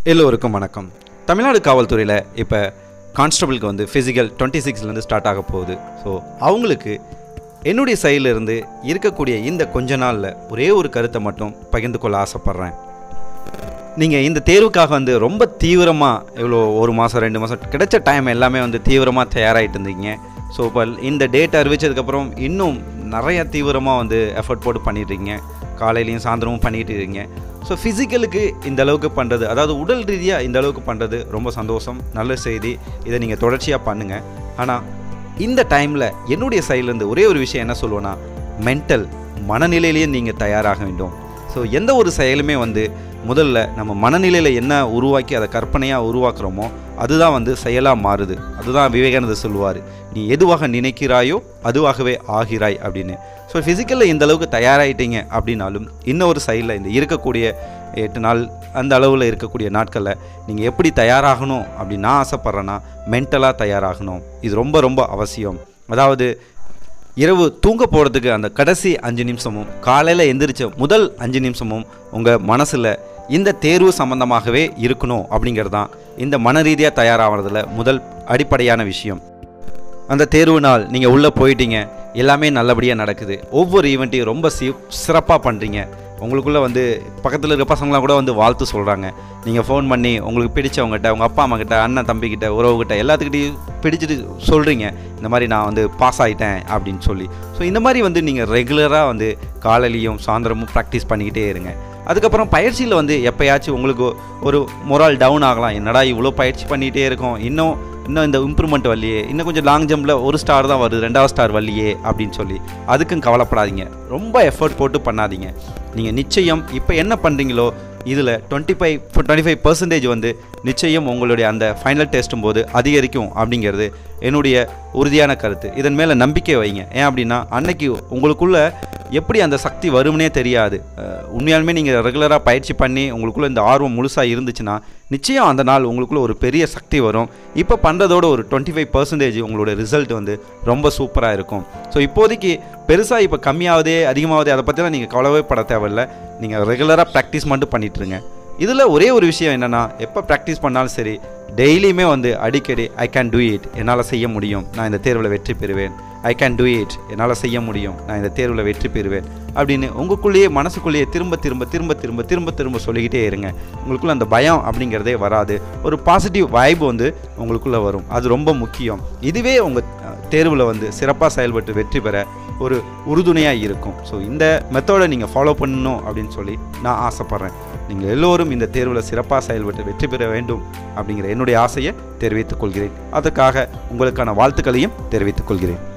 எல்லோருக்கும் வணக்கம் தமிழ்நாடு காவல்துறையில் இப்போ கான்ஸ்டபிளுக்கு வந்து ஃபிசிக்கல் டுவெண்ட்டி சிக்ஸ்லேருந்து ஸ்டார்ட் ஆக போகுது ஸோ அவங்களுக்கு என்னுடைய சைடிலிருந்து இருக்கக்கூடிய இந்த கொஞ்ச நாளில் ஒரே ஒரு கருத்தை மட்டும் பகிர்ந்து கொள்ள ஆசைப்பட்றேன் நீங்கள் இந்த தேர்வுக்காக வந்து ரொம்ப தீவிரமாக எவ்வளோ ஒரு மாதம் ரெண்டு மாதம் கிடைச்ச டைம் எல்லாமே வந்து தீவிரமாக தயாராகிட்டு இருந்தீங்க ஸோ இப்போ இந்த டேட் அறிவிச்சதுக்கப்புறம் இன்னும் நிறைய தீவிரமாக வந்து எஃபர்ட் போட்டு பண்ணிட்டுருக்கீங்க காலையிலையும் சாயந்தரமும் பண்ணிட்டு இருக்கீங்க ஸோ ஃபிசிக்கலுக்கு இந்த அளவுக்கு பண்ணுறது அதாவது உடல் ரீதியாக இந்த அளவுக்கு பண்ணுறது ரொம்ப சந்தோஷம் நல்ல செய்தி இதை நீங்கள் தொடர்ச்சியாக பண்ணுங்கள் ஆனால் இந்த டைமில் என்னுடைய சைட்லேருந்து ஒரே ஒரு விஷயம் என்ன சொல்லுவேன்னா மென்டல் மனநிலையிலேயே நீங்கள் தயாராக வேண்டும் ஸோ எந்த ஒரு செயலுமே வந்து முதல்ல நம்ம மனநிலையில் என்ன உருவாக்கி அதை கற்பனையாக உருவாக்குறோமோ அதுதான் வந்து செயலாக மாறுது அதுதான் விவேகானந்தர் சொல்லுவார் நீ எதுவாக நினைக்கிறாயோ அதுவாகவே ஆகிறாய் அப்படின்னு ஸோ ஃபிசிக்கலில் இந்த அளவுக்கு தயாராகிட்டீங்க அப்படின்னாலும் இன்னொரு சைடில் இந்த இருக்கக்கூடிய எட்டு நாள் அந்த அளவில் இருக்கக்கூடிய நாட்களில் நீங்கள் எப்படி தயாராகணும் அப்படின்னு நான் ஆசைப்பட்றேன்னா மென்டலாக தயாராகணும் இது ரொம்ப ரொம்ப அவசியம் அதாவது இரவு தூங்க போகிறதுக்கு அந்த கடைசி அஞ்சு நிமிஷமும் காலையில் எந்திரிச்ச முதல் அஞ்சு நிமிஷமும் உங்கள் மனசில் இந்த தேர்வு சம்பந்தமாகவே இருக்கணும் அப்படிங்கிறது தான் இந்த மன ரீதியாக தயாராகிறதுல முதல் அடிப்படையான விஷயம் அந்த தேர்வு நாள் நீங்கள் உள்ளே போயிட்டீங்க எல்லாமே நல்லபடியாக நடக்குது ஒவ்வொரு ஈவெண்ட்டையும் ரொம்ப சி சிறப்பாக பண்ணுறீங்க உங்களுக்குள்ளே வந்து பக்கத்தில் இருக்க பசங்களாம் கூட வந்து வாழ்த்து சொல்கிறாங்க நீங்கள் ஃபோன் பண்ணி உங்களுக்கு பிடிச்சவங்ககிட்ட உங்கள் அப்பா அம்மாக்கிட்ட அண்ணன் தம்பிக்கிட்ட உறவுகிட்ட எல்லாத்துக்கிட்டையும் பிடிச்சிட்டு சொல்கிறீங்க இந்த மாதிரி நான் வந்து பாஸ் ஆகிட்டேன் அப்படின்னு சொல்லி ஸோ இந்த மாதிரி வந்து நீங்கள் ரெகுலராக வந்து காலையிலையும் சாயந்தரமும் ப்ராக்டிஸ் பண்ணிக்கிட்டே இருங்க அதுக்கப்புறம் பயிற்சியில் வந்து எப்போயாச்சும் உங்களுக்கு ஒரு மொரால் டவுன் ஆகலாம் என்னடா இவ்வளோ பயிற்சி பண்ணிகிட்டே இருக்கோம் இன்னும் இன்னும் இந்த இம்ப்ரூவ்மெண்ட் வரலையே இன்னும் கொஞ்சம் லாங் ஜம்பில் ஒரு ஸ்டார் தான் வருது ரெண்டாவது ஸ்டார் வரலையே அப்படின்னு சொல்லி அதுக்கும் கவலைப்படாதீங்க ரொம்ப எஃபர்ட் போட்டு பண்ணாதீங்க நீங்கள் நிச்சயம் இப்போ என்ன பண்ணுறீங்களோ இதில் twenty five twenty five percentage வந்து நிச்சயம் உங்களுடைய அந்த ஃபைனல் டெஸ்ட்டும் போது அதிகரிக்கும் அப்படிங்கிறது என்னுடைய உறுதியான கருத்து இதன் மேலே நம்பிக்கை வைங்க ஏன் அப்படின்னா அன்னைக்கு உங்களுக்குள்ள எப்படி அந்த சக்தி வரும்னே தெரியாது அஹ், உண்மையாலுமே நீங்கள் ரெகுலராக பயிற்சி பண்ணி உங்களுக்குள்ள இந்த ஆர்வம் முழுசாக இருந்துச்சுன்னா நிச்சயம் அந்த நாள் உங்களுக்குள்ள ஒரு பெரிய சக்தி வரும் இப்போ பண்ணுறதோட ஒரு டுவெண்ட்டி ஃபைவ் பர்சன்டேஜ் உங்களோட ரிசல்ட் வந்து ரொம்ப சூப்பராக இருக்கும் ஸோ இப்போதைக்கு பெருசாக இப்போ கம்மியாவதே அதிகமாவதே அதை பற்றிலாம் நீங்கள் கவலைவே பட தேவையில்ல நீங்கள் ரெகுலராக ப்ராக்டிஸ் மட்டும் பண்ணிட்டுருங்க இதில் ஒரே ஒரு விஷயம் என்னென்னா எப்போ ப்ராக்டிஸ் பண்ணாலும் சரி டெய்லியுமே வந்து அடிக்கடி ஐ கேன் டூ இட் என்னால் செய்ய முடியும் நான் இந்த தேர்வில் வெற்றி பெறுவேன் ஐ கேன் டூ இட் என்னால் செய்ய முடியும் நான் இந்த தேர்வில் வெற்றி பெறுவேன் அப்படின்னு உங்களுக்குள்ளேயே மனசுக்குள்ளேயே திரும்ப திரும்ப திரும்ப திரும்ப திரும்ப திரும்ப சொல்லிக்கிட்டே இருங்க உங்களுக்குள்ள அந்த பயம் அப்படிங்கிறதே வராது ஒரு பாசிட்டிவ் வைப் வந்து உங்களுக்குள்ளே வரும் அது ரொம்ப முக்கியம் இதுவே உங்கள் தேர்வில் வந்து சிறப்பாக செயல்பட்டு வெற்றி பெற ஒரு உறுதுணையாக இருக்கும் ஸோ இந்த மெத்தடை நீங்கள் ஃபாலோ பண்ணணும் அப்படின்னு சொல்லி நான் ஆசைப்பட்றேன் நீங்கள் எல்லோரும் இந்த தேர்வில் சிறப்பாக செயல்பட்டு வெற்றி பெற வேண்டும் அப்படிங்கிற என்னுடைய ஆசையை தெரிவித்துக் கொள்கிறேன் அதற்காக உங்களுக்கான வாழ்த்துக்களையும் தெரிவித்துக் கொள்கிறேன்